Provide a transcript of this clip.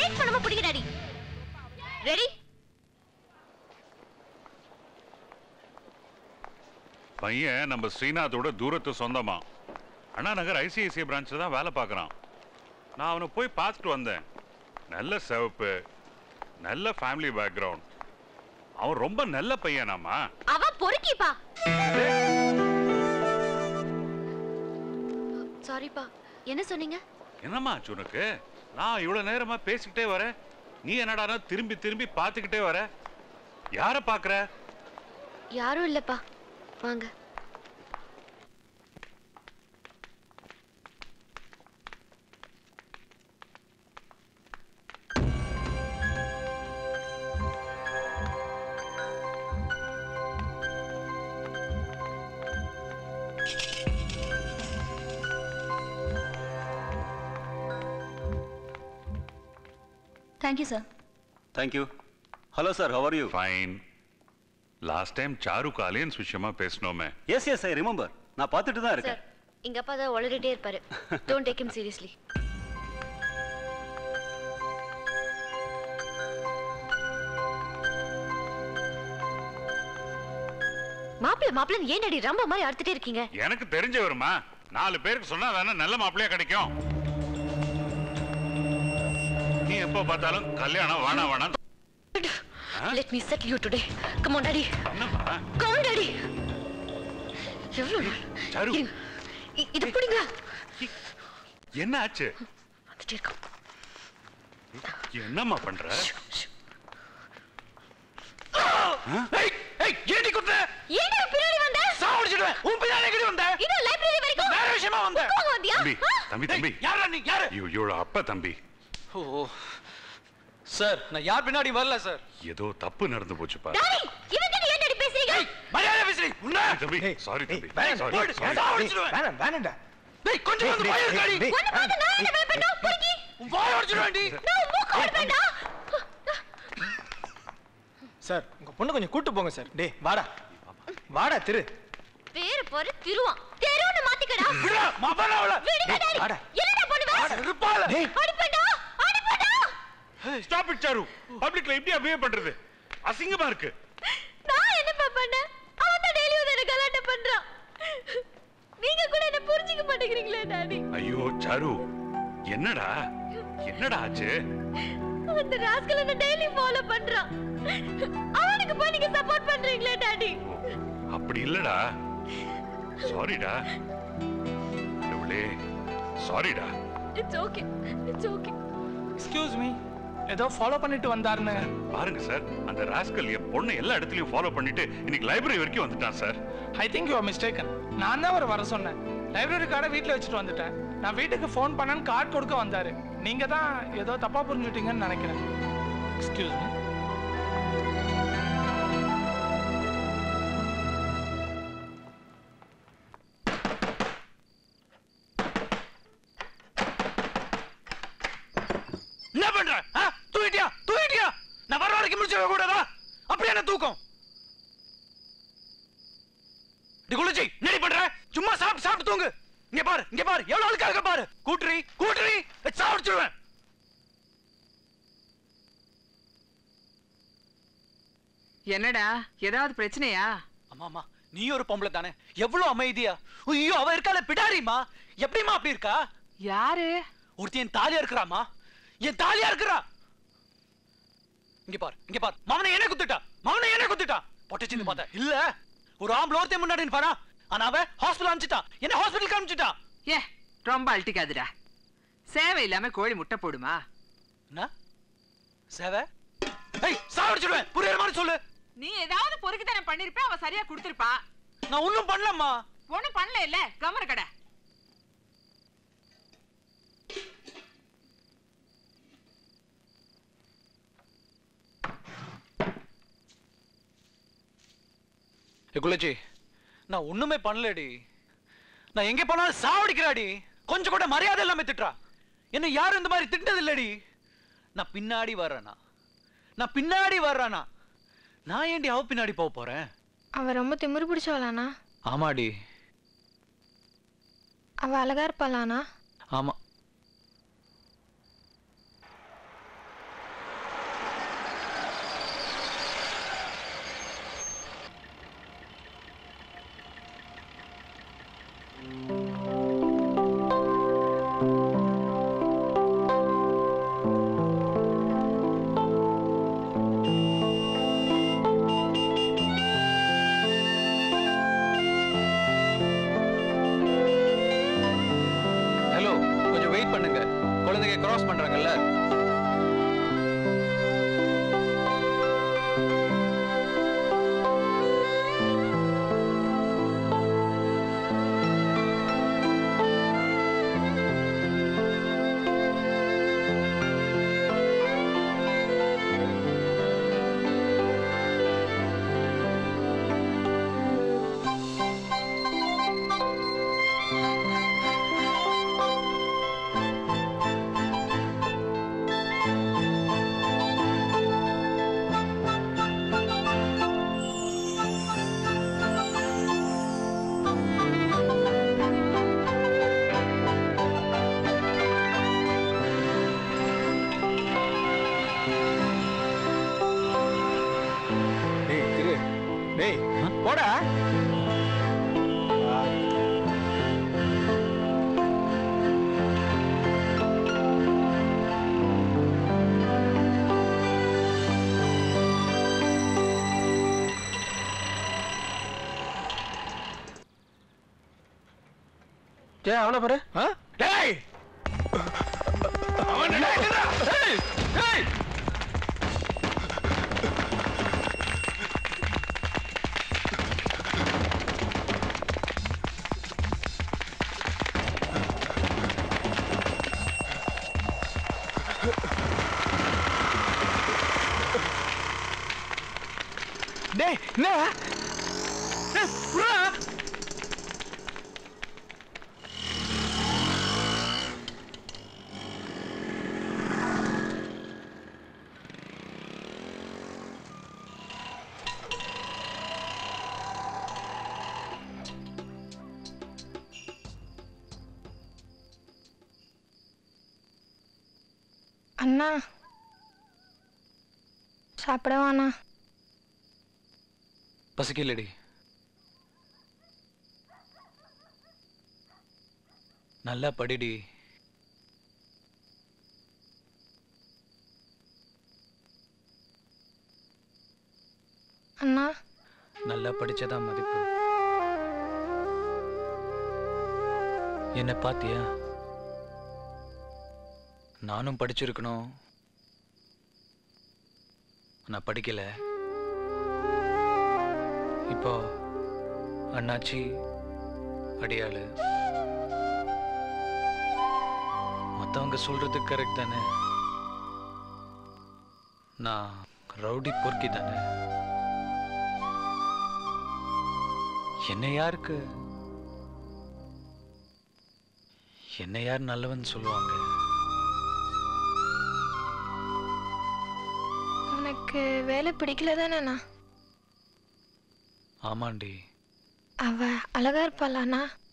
Waste பண்ணாம பிடிங்க daddy ready பையன் நம்ம ஸ்ரீநாத்தோட தூரத்து சொந்தமா அண்ணா நகர் ஐசிஐசிஐ பிரான்ச்சில் தான் வேலை பார்க்குறான் நான் அவனை போய் பார்த்துட்டு வந்தேன் நல்ல சிவப்பு நல்ல ஃபேமிலி பேக்ரவுண்ட் அவன் ரொம்ப நல்ல பையனாமா அவன் பொறுக்கிப்பா சாரிப்பா என்ன சொன்னீங்க என்னம்மா ஆச்சு உனக்கு நான் இவ்வளவு நேரமா பேசிக்கிட்டே வரேன் நீ என்னடானா திரும்பி திரும்பி பார்த்துக்கிட்டே வர யாரை பார்க்குற யாரும் இல்லப்பா வாங்க thank you sir thank you hello sir how are you fine last time சாருக்கு அலையன்ஸ் விஷயமா பேசினோமே எஸ் எஸ் ஐ ரிமெம்பர் நான் பார்த்துட்டு தான் சார் இருக்கேன் எங்க அப்பா தான் உளறிட்டே இருப்பாரு டோன்ட் டேக் him சீரியஸ்லி மாப்பிள்ள மாப்பிள்ள ஏன் அடி ரம்ப மாதிரி அறுத்துட்டே இருக்கீங்க எனக்கு தெரிஞ்சவருமா நாலு பேருக்கு சொன்னா தானே நல்ல மாப்பிள்ளையா கிடைக்கும் நீ எப்போ பார்த்தாலும் கல்யாணம் வேணாம் வேணாம் let me settle you today come on daddy என்னம்மா கம் டாடி எவ்வளவு நாள்? சாரு. இருங்க. இ- இது பிடிங்க என்ன ஆச்சு வந்துட்டே இருக்கோம் என்னம்மா பண்ற ஏடி குத்த ஏன் பின்னாடி வந்த சாவடிச்சிடுவேன் உன் பின்னாடி எங்கடி வந்த இது லைப்ரரி வரைக்கும் வேற விஷயமா வந்த உட்கார்ந்து வந்தியா தம்பி தம்பி தம்பி யாரா நீ யாரு இவ- இவளோட அப்பா தம்பி ஓ சார் நான் யார் பின்னாடி வரல சார் ஏதோ தப்பு நடந்து போச்சுப்பா டாடி இவங்க ஏன் டாடி பேசுறீங்க மரியாதை பேசுறீ உன்ன தம்பி சாரி தம்பி வேணாம், சாரி போடு, சாரி சாவடிச்சிடுவேன். வேணாம் வேணாம்டா டேய் கொஞ்சம் வந்து வாய் இருக்காடி ஒண்ணு பார்த்து நான் என்ன வேலை பண்ணா பொறுக்கி உன் வாய் உடைச்சிடுவேன்டி நான் மூக்கு ஓடுவேண்டா சார் உங்க பொண்ணு கொஞ்சம் கூட்டு போங்க சார் டேய் வாடா வாடா திரு பேரு போற திருவான் தெருவுன்னு மாத்திக்கடா விடுடா மாப்பாடா அவள விடுங்க டேய், டாடி வாடா. என்னடா பண்ணுவ இருப்பால டேய் அடிப்படா அடிப்படா ஸ்டாப் இட் சாரு பப்ளிக்ல எப்படி அபிஹேவ் பண்றது அசிங்கமா இருக்கு நான் என்னப்பா பண்ணேன் அவன் தான் டெய்லி வந்து எனக்கு கலாட்ட பண்றான் நீங்க கூட என்ன புரிஞ்சுக்க மாட்டேங்கிறீங்களே டாடி ஐயோ சாரு என்னடா என்னடா ஆச்சு அந்த ராஸ்கல் என்ன டெய்லி ஃபாலோ பண்றான் அவனுக்கு போய் நீங்க சப்போர்ட் பண்றீங்களே டாடி அப்படி இல்லடா சாரிடா கடவுளே சாரிடா it's okay it's okay excuse me ஏதோ ஃபாலோ பண்ணிட்டு வந்தாருன்னு பாருங்க சார் அந்த ராஸ்கல் என் பொண்ணை எல்லா இடத்துலயும் ஃபாலோ பண்ணிட்டு இன்னைக்கு லைப்ரரி வரைக்கும் வந்துட்டான் sir I think you mistaken நான் தான் அவர் வர சொன்னேன் லைப்ரரி கார்டை வீட்டில் வச்சுட்டு வந்துட்டேன் நான் வீட்டுக்கு ஃபோன் பண்ணேன்னு கார்டு கொடுக்க வந்தாரு நீங்க தான் ஏதோ தப்பா புரிஞ்சுட்டீங்கன்னு நினைக்கிறேன் எக்ஸ்கியூஸ் மீ என்ன பண்ற ஆ? தூக்கிட்டியா தூக்கிட்டியா நான் வர வரைக்கும் முடிச்சிட கூடாதா அப்படியே என்ன தூக்கம் டி குளிச்சி என்னடி பண்ற சும்மா சாப்பிட்டு சாப்பிட்டு தூங்கு இங்க பாரு இங்க பாரு எவ்வளவு அழுக்கா இருக்க பாரு கூட்டுறி கூட்டுறி சாப்பிடுச்சிருவேன் என்னடா ஏதாவது பிரச்சனையா அம்மா அம்மா நீ ஒரு பொம்பளை தானே எவ்வளவு அமைதியா ஐயோ அவ இருக்கால பிடாரிமா எப்படிமா அப்படி இருக்கா யாரு ஒருத்தி என் தாலியா இருக்கிறாமா என் தாலியா இருக்கிறா இங்க பாரு இங்க பாரு மவனை என்ன குத்துட்டா மவனை என்ன குத்துட்டா பொட்டச்சின்னு பார்த்தா இல்ல ஒரு ஆம்பளை ஒருத்தன் முன்னாடி பாரா ஆனா அவ ஹாஸ்பிடல் அனுப்பிச்சிட்டா என்ன ஹாஸ்பிடலுக்கு அனுப்பிச்சிட்டா ஏ ரொம்ப அழட்டிக்காதுடா சேவை இல்லாம கோழி முட்டை போடுமா என்ன சேவை ஏய் சாவடிச்சிடுவேன் புரியுற மாதிரி சொல்லு நீ ஏதாவது பொறுக்குத்தனம் பண்ணிருப்ப அவ சரியா கொடுத்திருப்பா நான் ஒண்ணும் பண்ணலம்மா ஒண்ணும் பண்ணல இல்ல கமர கடை ஏ குலச்சி நான் ஒண்ணுமே பண்ணலடி நான் எங்க போனாலும் சாவடிக்கிறாடி கொஞ்சம் கூட மரியாதை இல்லாம திட்டுறா என்ன யாரும் இந்த மாதிரி திட்டது இல்லடி நான் பின்னாடி வர்றேனா நான் பின்னாடி வர்றேனா நான் ஏண்டி அவ பின்னாடி போக போறேன் அவ ரொம்ப திமிரு பிடிச்சவளானா ஆமாடி அவ அழகா இருப்பாளானா ஆமா போடா டேய் அவன பாரு டேய் அவன் நினைக்கிறா டேய் டேய் டேய் என்ன டேய் புறா அண்ணா சாப்பிடவாண்ணா பசிக்கலடி நல்லா படிடி அண்ணா நல்லா படிச்சதான் மதிப்பு என்ன பாத்தியா நானும் படிச்சிருக்கணும் நான் படிக்கல இப்போ அண்ணாச்சி அடியாளு மத்தவங்க சொல்றது கரெக்ட் தானே நான் ரவுடி பொறுக்கி தானே என்ன யாருக்கு என்ன யார் நல்லவன் சொல்லுவாங்க உனக்கு வேலை பிடிக்கல தானேண்ணா ஆமாண்டி அவ அழகா இருப்பாளாண்ணா